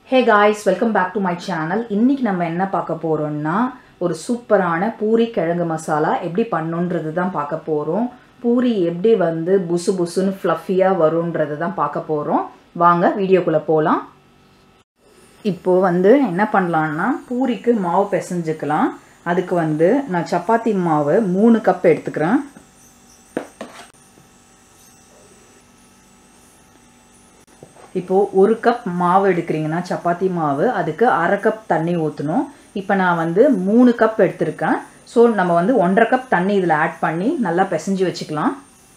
hey guys welcome back to my channel இன்னைக்கு நம்ம என்ன பார்க்க போகிறோம்னா ஒரு சூப்பரான பூரி கிழங்கு மசாலா எப்படி பண்ணுன்றது தான் பார்க்க போகிறோம் பூரி எப்படி வந்து புசு புசுன்னு ஃப்ளஃபியாக வரும்ன்றது தான் பார்க்க போகிறோம் வாங்க வீடியோக்குள்ளே போகலாம் இப்போது வந்து என்ன பண்ணலான்னா பூரிக்கு மாவு பிசைஞ்சுக்கலாம் அதுக்கு வந்து நான் சப்பாத்தி மாவு மூணு கப் எடுத்துக்கிறேன் இப்போது ஒரு கப் மாவு எடுக்கிறீங்கன்னா சப்பாத்தி மாவு அதுக்கு அரை கப் தண்ணி ஊற்றணும் இப்போ நான் வந்து மூணு கப் எடுத்திருக்கேன் ஸோ நம்ம வந்து ஒன்றரை கப் தண்ணி இதில் ஆட் பண்ணி நல்லா பிசைஞ்சு வச்சுக்கலாம்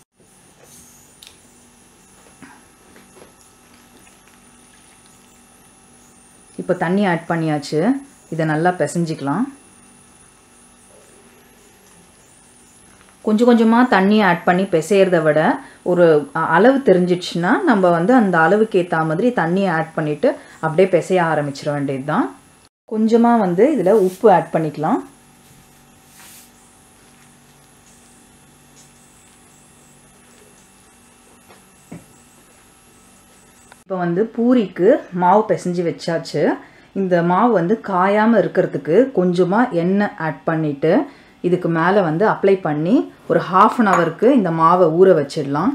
இப்போ தண்ணி ஆட் பண்ணியாச்சு இதை நல்லா பிசைஞ்சிக்கலாம் கொஞ்சம் கொஞ்சமாக தண்ணி ஆட் பண்ணி பிசைகிறத விட ஒரு அளவு தெரிஞ்சிடுச்சுன்னா நம்ம வந்து அந்த அளவுக்கு ஏற்ற மாதிரி தண்ணியை ஆட் பண்ணிவிட்டு அப்படியே பிசைய ஆரம்பிச்சிட வேண்டியது தான் கொஞ்சமாக வந்து இதில் உப்பு ஆட் பண்ணிக்கலாம் இப்போ வந்து பூரிக்கு மாவு பிசைஞ்சு வச்சாச்சு இந்த மாவு வந்து காயாமல் இருக்கிறதுக்கு கொஞ்சமாக எண்ணெய் ஆட் பண்ணிவிட்டு இதுக்கு மேலே வந்து அப்ளை பண்ணி ஒரு ஹாஃப் அன் ஹவருக்கு இந்த மாவை ஊற வச்சிடலாம்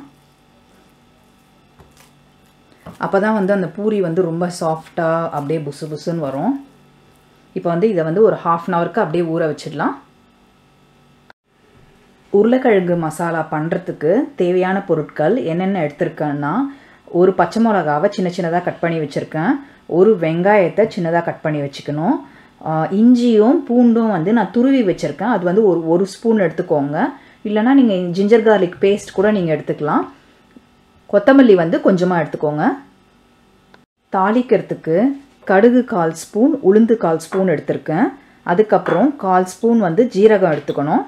அப்போ தான் வந்து அந்த பூரி வந்து ரொம்ப சாஃப்டாக அப்படியே புசு புசுன்னு வரும் இப்போ வந்து இதை வந்து ஒரு ஹாஃப் அன் ஹவருக்கு அப்படியே ஊற வச்சிடலாம் உருளைக்கிழங்கு மசாலா பண்ணுறதுக்கு தேவையான பொருட்கள் என்னென்ன எடுத்திருக்கேன்னா ஒரு பச்சை மிளகாவை சின்ன சின்னதாக கட் பண்ணி வச்சுருக்கேன் ஒரு வெங்காயத்தை சின்னதாக கட் பண்ணி வச்சுக்கணும் இஞ்சியும் பூண்டும் வந்து நான் துருவி வச்சுருக்கேன் அது வந்து ஒரு ஒரு ஸ்பூன் எடுத்துக்கோங்க இல்லைனா நீங்கள் ஜிஞ்சர் கார்லிக் பேஸ்ட் கூட நீங்கள் எடுத்துக்கலாம் கொத்தமல்லி வந்து கொஞ்சமாக எடுத்துக்கோங்க தாளிக்கிறதுக்கு கடுகு கால் ஸ்பூன் உளுந்து கால் ஸ்பூன் எடுத்திருக்கேன் அதுக்கப்புறம் கால் ஸ்பூன் வந்து ஜீரகம் எடுத்துக்கணும்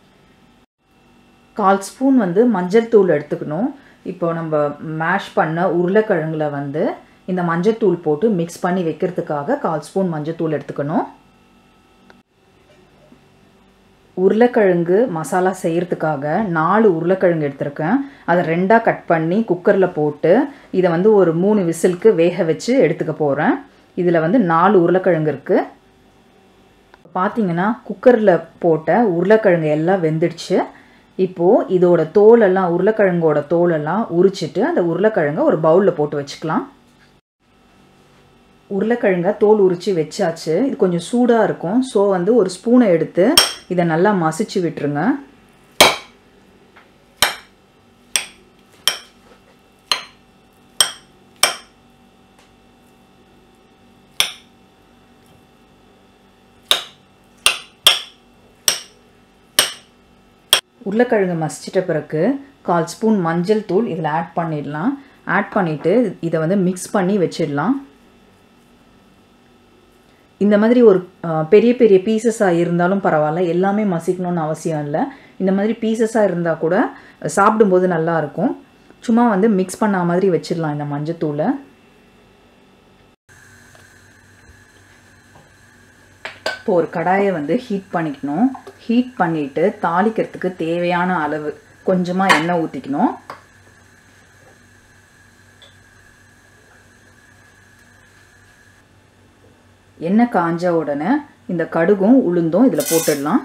கால் ஸ்பூன் வந்து மஞ்சள் தூள் எடுத்துக்கணும் இப்போ நம்ம மேஷ் பண்ண உருளைக்கிழங்குல வந்து இந்த மஞ்சத்தூள் போட்டு மிக்ஸ் பண்ணி வைக்கிறதுக்காக கால் ஸ்பூன் மஞ்சத்தூள் எடுத்துக்கணும் உருளைக்கிழங்கு மசாலா செய்கிறதுக்காக நாலு உருளைக்கிழங்கு எடுத்திருக்கேன் அதை ரெண்டாக கட் பண்ணி குக்கரில் போட்டு இதை வந்து ஒரு மூணு விசிலுக்கு வேக வச்சு எடுத்துக்க போகிறேன் இதில் வந்து நாலு உருளைக்கிழங்கு இருக்குது பார்த்தீங்கன்னா குக்கரில் போட்ட உருளைக்கிழங்கு எல்லாம் வெந்துடுச்சு இப்போது இதோட தோலெல்லாம் உருளைக்கிழங்கோட தோலெல்லாம் உரிச்சிட்டு அந்த உருளைக்கிழங்கை ஒரு பவுலில் போட்டு வச்சுக்கலாம் உருளைக்கிழங்க தோல் உரித்து வச்சாச்சு இது கொஞ்சம் சூடாக இருக்கும் ஸோ வந்து ஒரு ஸ்பூனை எடுத்து இதை நல்லா மசிச்சு விட்டுருங்க உருளைக்கிழங்கு மசிச்சிட்ட பிறகு கால் ஸ்பூன் மஞ்சள் தூள் இதில் ஆட் பண்ணிடலாம் ஆட் பண்ணிவிட்டு இதை வந்து மிக்ஸ் பண்ணி வச்சிடலாம் இந்த மாதிரி ஒரு பெரிய பெரிய பீசஸாக இருந்தாலும் பரவாயில்ல எல்லாமே மசிக்கணும்னு அவசியம் இல்லை இந்த மாதிரி பீசஸாக இருந்தால் கூட சாப்பிடும்போது நல்லாயிருக்கும் சும்மா வந்து மிக்ஸ் பண்ண மாதிரி வச்சிடலாம் இந்த மஞ்சத்தூளை இப்போ ஒரு கடாயை வந்து ஹீட் பண்ணிக்கணும் ஹீட் பண்ணிவிட்டு தாளிக்கிறதுக்கு தேவையான அளவு கொஞ்சமாக எண்ணெய் ஊற்றிக்கணும் எண்ணெய் காஞ்ச உடனே இந்த கடுகும் உளுந்தும் இதில் போட்டுடலாம்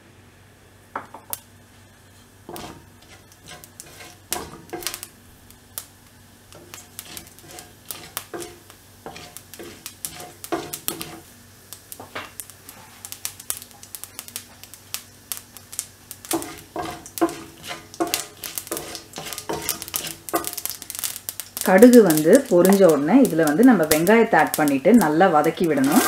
கடுகு வந்து பொரிஞ்ச உடனே இதில் வந்து நம்ம வெங்காயத்தை ஆட் பண்ணிவிட்டு நல்லா வதக்கி விடணும்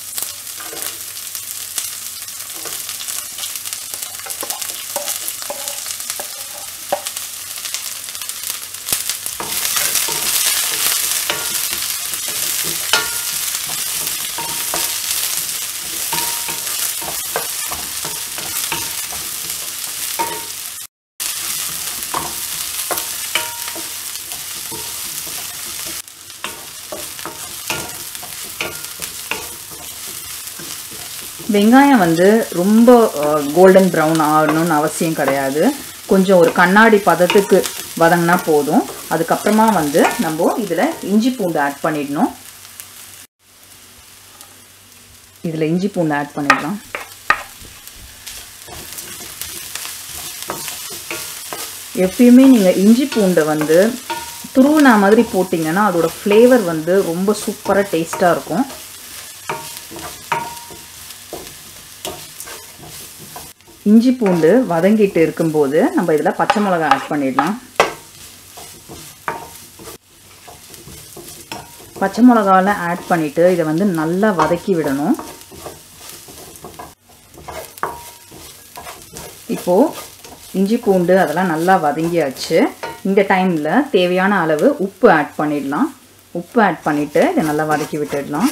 வெங்காயம் வந்து ரொம்ப கோல்டன் ப்ரௌன் ஆகணும்னு அவசியம் கிடையாது கொஞ்சம் ஒரு கண்ணாடி பதத்துக்கு வதங்கினா போதும் அதுக்கப்புறமா வந்து நம்ம இதில் இஞ்சி பூண்டு ஆட் பண்ணிடணும் இதில் இஞ்சி பூண்டு ஆட் பண்ணிடலாம் எப்பயுமே நீங்கள் இஞ்சி பூண்டை வந்து துருவினா மாதிரி போட்டிங்கன்னா அதோட ஃப்ளேவர் வந்து ரொம்ப சூப்பராக டேஸ்ட்டாக இருக்கும் இஞ்சி பூண்டு வதங்கிட்டு இருக்கும்போது நம்ம இதில் பச்சை மிளகாய் ஆட் பண்ணிடலாம் பச்சை மிளகாவில் ஆட் பண்ணிவிட்டு இதை வந்து நல்லா வதக்கி விடணும் இப்போது இஞ்சி பூண்டு அதெல்லாம் நல்லா வதங்கியாச்சு இந்த டைமில் தேவையான அளவு உப்பு ஆட் பண்ணிடலாம் உப்பு ஆட் பண்ணிவிட்டு இதை நல்லா வதக்கி விட்டுடலாம்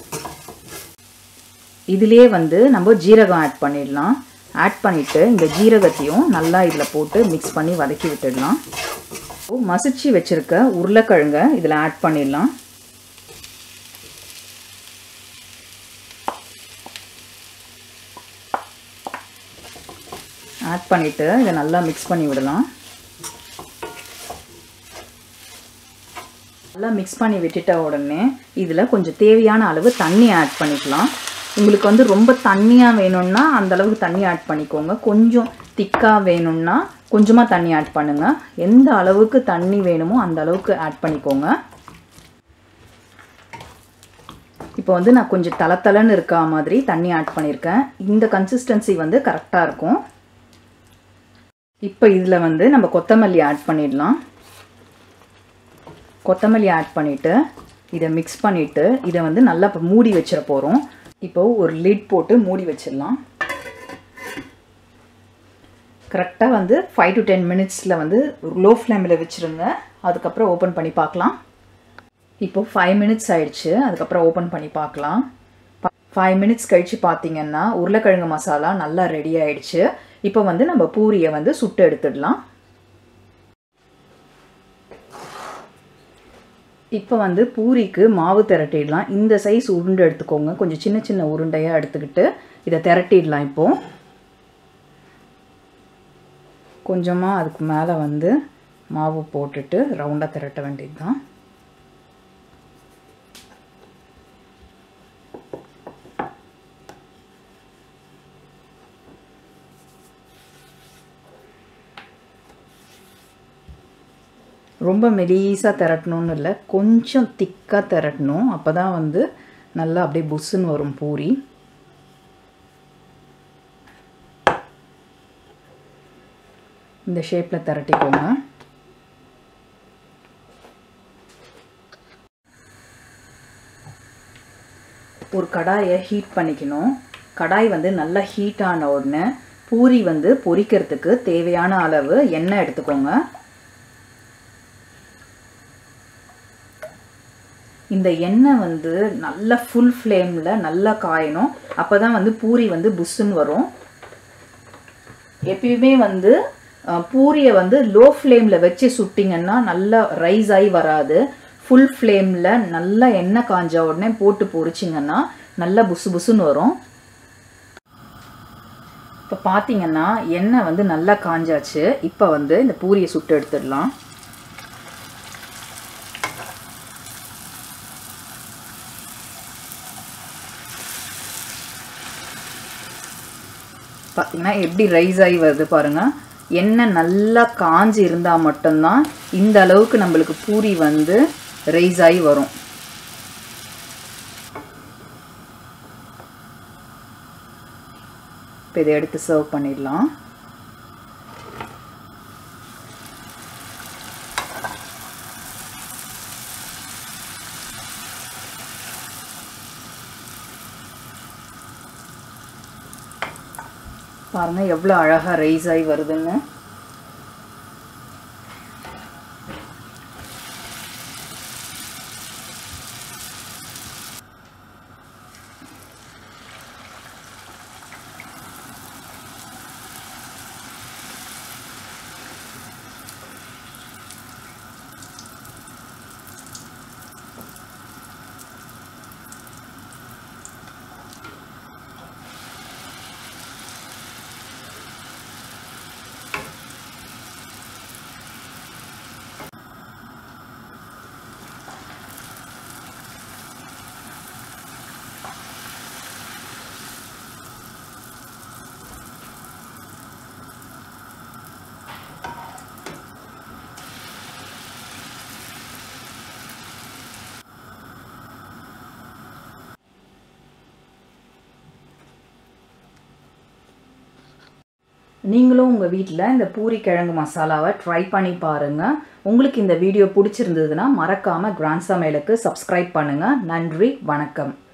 இதிலே வந்து நம்ம ஜீரகம் ஆட் பண்ணிடலாம் ஆட் பண்ணிவிட்டு இந்த ஜீரகத்தையும் நல்லா இதில் போட்டு மிக்ஸ் பண்ணி வதக்கி விட்டுடலாம் மசிச்சு வச்சுருக்க உருளைக்கிழங்க இதில் ஆட் பண்ணிடலாம் ஆட் பண்ணிவிட்டு இதை நல்லா மிக்ஸ் பண்ணி விடலாம் நல்லா மிக்ஸ் பண்ணி விட்டுட்ட உடனே இதில் கொஞ்சம் தேவையான அளவு தண்ணி ஆட் பண்ணிக்கலாம் உங்களுக்கு வந்து ரொம்ப தண்ணியாக வேணும்னா அந்த அளவுக்கு தண்ணி ஆட் பண்ணிக்கோங்க கொஞ்சம் திக்காக வேணும்னா கொஞ்சமாக தண்ணி ஆட் பண்ணுங்கள் எந்த அளவுக்கு தண்ணி வேணுமோ அந்த அளவுக்கு ஆட் பண்ணிக்கோங்க இப்போ வந்து நான் கொஞ்சம் தளத்தலன்னு இருக்கா மாதிரி தண்ணி ஆட் பண்ணியிருக்கேன் இந்த கன்சிஸ்டன்சி வந்து கரெக்டாக இருக்கும் இப்போ இதில் வந்து நம்ம கொத்தமல்லி ஆட் பண்ணிடலாம் கொத்தமல்லி ஆட் பண்ணிவிட்டு இதை மிக்ஸ் பண்ணிவிட்டு இதை வந்து நல்லா இப்போ மூடி வச்சிட போகிறோம் இப்போது ஒரு லிட் போட்டு மூடி வச்சிடலாம் கரெக்டாக வந்து ஃபைவ் டு டென் மினிட்ஸில் வந்து லோ ஃப்ளேமில் வச்சுருங்க அதுக்கப்புறம் ஓப்பன் பண்ணி பார்க்கலாம் இப்போ ஃபைவ் மினிட்ஸ் ஆயிடுச்சு அதுக்கப்புறம் ஓப்பன் பண்ணி பார்க்கலாம் ஃபைவ் மினிட்ஸ் கழித்து பார்த்தீங்கன்னா உருளைக்கிழங்கு மசாலா நல்லா ரெடி ஆயிடுச்சு இப்போ வந்து நம்ம பூரியை வந்து சுட்டு எடுத்துடலாம் இப்போ வந்து பூரிக்கு மாவு திரட்டிடலாம் இந்த சைஸ் உருண்டை எடுத்துக்கோங்க கொஞ்சம் சின்ன சின்ன உருண்டையாக எடுத்துக்கிட்டு இதை திரட்டிடலாம் இப்போது கொஞ்சமாக அதுக்கு மேலே வந்து மாவு போட்டுட்டு ரவுண்டாக திரட்ட வேண்டியது தான் ரொம்ப மெலீஸாக திரட்டணும்னு இல்லை கொஞ்சம் திக்காக திரட்டணும் அப்போ தான் வந்து நல்லா அப்படியே புஷ்ஷுன்னு வரும் பூரி இந்த ஷேப்பில் திரட்டிக்கோங்க ஒரு கடாயை ஹீட் பண்ணிக்கணும் கடாய் வந்து நல்லா ஹீட் ஆன உடனே பூரி வந்து பொரிக்கிறதுக்கு தேவையான அளவு எண்ணெய் எடுத்துக்கோங்க இந்த எண்ணெய் வந்து நல்லா ஃபுல் ஃப்ளேமில் நல்லா காயணும் அப்போ தான் வந்து பூரி வந்து புஷ்ஷுன்னு வரும் எப்பயுமே வந்து பூரியை வந்து லோ ஃப்ளேமில் வச்சு சுட்டிங்கன்னா நல்லா ரைஸ் ஆகி வராது ஃபுல் ஃப்ளேமில் நல்லா எண்ணெய் காஞ்ச உடனே போட்டு பொரிச்சிங்கன்னா நல்லா புசு புசுன்னு வரும் இப்போ பார்த்தீங்கன்னா எண்ணெய் வந்து நல்லா காஞ்சாச்சு இப்போ வந்து இந்த பூரியை சுட்டு எடுத்துடலாம் பார்த்தீங்கன்னா எப்படி ரைஸ் ஆகி வருது பாருங்கள் எண்ணெய் நல்லா காஞ்சி இருந்தால் மட்டும்தான் இந்த அளவுக்கு நம்மளுக்கு பூரி வந்து ரைஸ் ஆகி வரும் இப்போ இதை எடுத்து சர்வ் பண்ணிடலாம் பாருங்கள் எவ்வளோ அழகாக ரைஸ் ஆகி வருதுன்னு நீங்களும் உங்கள் வீட்டில் இந்த பூரி கிழங்கு மசாலாவை ட்ரை பண்ணி பாருங்கள் உங்களுக்கு இந்த வீடியோ பிடிச்சிருந்ததுன்னா மறக்காமல் கிராண்ட் சமையலுக்கு சப்ஸ்கிரைப் பண்ணுங்கள் நன்றி வணக்கம்